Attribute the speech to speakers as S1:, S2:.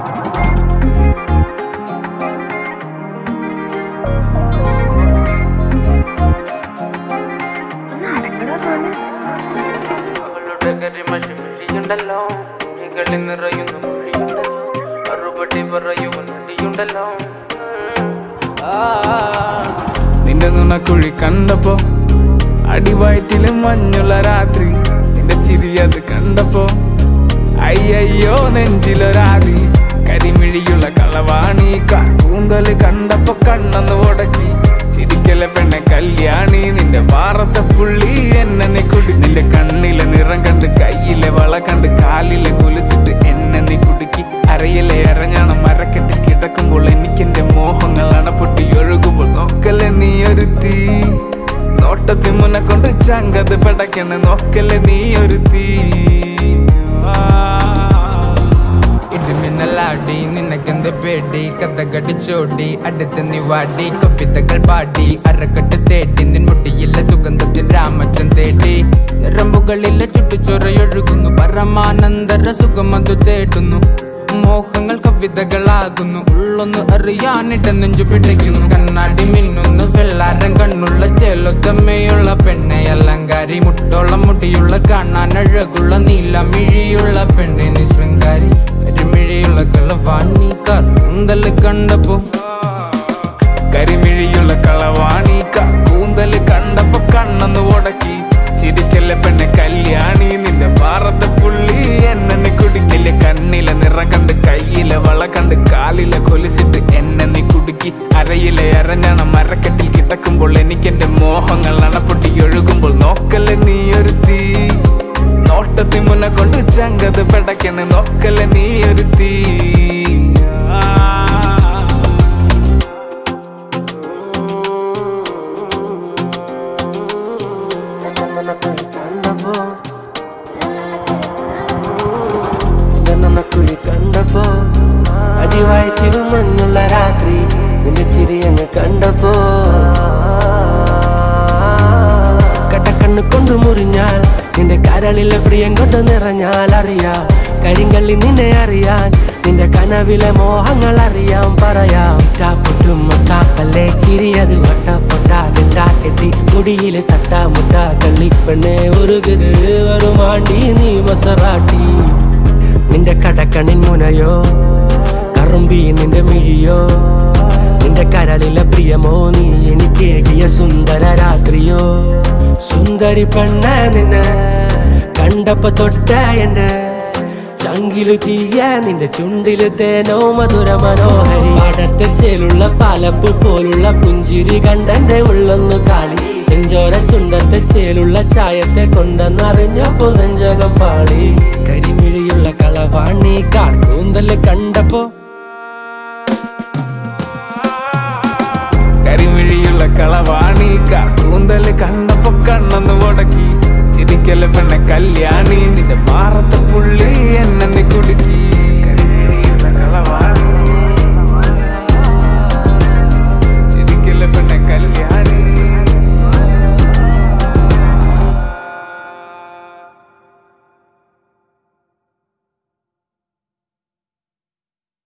S1: ഒന്ന് അടങ്ങടോ ഫോണ്
S2: അവളുടെ കരിമഷി മിഴിയുണ്ടല്ലോ മിഴികളിൽ നിറയുന്ന മൊഴിയുണ്ടല്ലോ മറുപടി പറയുവാൻ മടിയുണ്ടല്ലോ
S3: നിന്റെ നുണക്കുഴി കണ്ടപ്പോ അടിവയറ്റില് മഞ്ഞുള്ള രാത്രി നിന്റെ ചിരി അത് കണ്ടപ്പോ അയ്യയ്യോ നെഞ്ചിലൊരാതി കരിമിഴിയുള്ള കളവാണി കൂന്തല് കണ്ടപ്പോ കണ്ണന്ന് ഉടക്കി ചിരിക്കലെ പെണ്ണെ കല്യാണി നിന്റെ വാറത്തെ പുള്ളി എന്നെ നീ കുടി നിന്റെ കണ്ണിലെ നിറം കണ്ട് കയ്യിലെ വള കണ്ട് കാലിലെ കുലിച്ചിട്ട് എന്നെ നീ കുടുക്കി അരയിലെ അരഞ്ഞാണം മരക്കെട്ടിൽ കിടക്കുമ്പോൾ എനിക്കെന്റെ മോഹങ്ങൾ അണപ്പൊട്ടി ഒഴുകുമ്പോൾ നോക്കല്ലേ നീ ഒരു തീ നോട്ടത്തിൽ മുന്നെ കൊണ്ട് ചങ്കത് പടക്കണ് നോക്കല്ലേ നീ ഒരു തീ
S4: ഇടിമിന്നലാടി നിനക്കെന്ത് പേടി കഥകടിച്ചോടി അടുത്ത് നീ വാടി കവിതകൾ പാടി അരക്കെട്ട് തേടി നിൻ മുടിയിലെ സുഗന്ധത്തിൽ രാമച്ചൻ തേടി ഞരമ്പുകളിലെ ചുട്ടുചൊറയൊഴുകുന്നു പരമാനന്ദര സുഖമതു തേടുന്നു മോഹങ്ങൾ കവിതകളാകുന്നു ഉള്ളൊന്ന് അറിയാനിട്ട് നെഞ്ചു പിടിക്കുന്നു കണ്ണാടി മിന്നുന്നു വെള്ളാരം കണ്ണുള്ള ചേലൊത്തമ്മയുള്ള പെണ്ണെ അലങ്കാരി മുട്ടോളം മുടിയുള്ള കാണാൻ അഴകുള്ള നീലമിഴിയുള്ള പെണ്ണെ നീ ശൃംഗാരി കരിമിഴിയുള്ള കളവാണി കറുന്തല് കണ്ടപ്പോ
S3: കരിമിഴിയുള്ള കളവാണി കൂന്തല് കണ്ടപ്പോ കണ്ണന്ന് ഉടക്കി ചിരിക്കല്ലേ പെണ്ണെ കല്യാണി നിന്റെ പാറത്തെ പുള്ളി എന്നെ നീ കുടിക്കില്ല കണ്ണിലെ നിറം കണ്ട് കയ്യിലെ വള കണ്ട് കാലിലെ കൊലിച്ചിട്ട് എന്നെ നീ കുടുക്കി അരയിലെ അരഞ്ഞാണ മരക്കെട്ടിൽ കിടക്കുമ്പോൾ എനിക്കെന്റെ മോഹങ്ങൾ അണപ്പൊട്ടി ഒഴുകുമ്പോൾ നോക്കല്ലേ നീ ഒരു തീ നോട്ടത്തിൽ മുന്നെ കൊണ്ട് ചങ്കത് പെടക്കണ് നോക്കല്ലേ നീ ഒരു തീ ആ
S5: നിന്നെ നമുക്കുഴി കണ്ടപ്പോ അടിവായിത്തിരു മഞ്ഞുള്ള രാത്രി നിന്റെ ചിരി അങ്ങ് കണ്ടപ്പോ കടക്കണ്ണ് കൊണ്ടു മുറിഞ്ഞാൽ നിന്റെ കരളിലെ പ്രിയം കൊണ്ട് നിറഞ്ഞാൽ അറിയാം കരിങ്കള്ളി നിന്നെ അറിയാൻ നിന്റെ കനവിലെ മോഹങ്ങൾ അറിയാം പറയാം പൊട്ടും മുട്ടാപ്പല്ലേ ചിരിയത് വട്ടപ്പൊട്ടാ കെട്ടി മുടിയില് തട്ടാ മുട്ടാ കള്ളിപ്പെണ്ണെ ഉരുകുത് വരുമാണ്ടി നീ മസറാട്ടി നിന്റെ കടക്കണിൻ മുനയോ കറുമ്പി നിന്റെ മിഴിയോ നിന്റെ കരളിലെ പ്രിയമോ നീ എനിക്കേകിയ സുന്ദര രാത്രിയോ സുന്ദരി പെണ്ണ നിന്നെ കണ്ടപ്പോ തൊട്ട എന്നെ ചങ്കിലു തീയ നിന്റെ ചുണ്ടില് തേനോ മധുര മനോഹരി പാടത്തെ ചേലുള്ള പാലപ്പ് പോലുള്ള പുഞ്ചിരി കണ്ടെന്റെ ഉള്ളൊന്നു കാളി ചെഞ്ചോര ചുണ്ടത്തെ ചേലുള്ള ചായത്തെ കൊണ്ടെന്നറിഞ്ഞപ്പോ നെഞ്ചകം പാളി കരിമിഴിയുള്ള കളവാണി കാർക്കൂന്തല് കണ്ടപ്പോ
S3: കരിമിഴിയുള്ള കളവാണി കൂന്തല് കണ്ടപ്പോ കണ്ണന്ന് ഉടക്കി ചിരിക്കല് പെണ്ണെ കല്യാണി നിന്റെ മാറത്തെ പുള്ളി എന്നെ നീ കുടുക്കി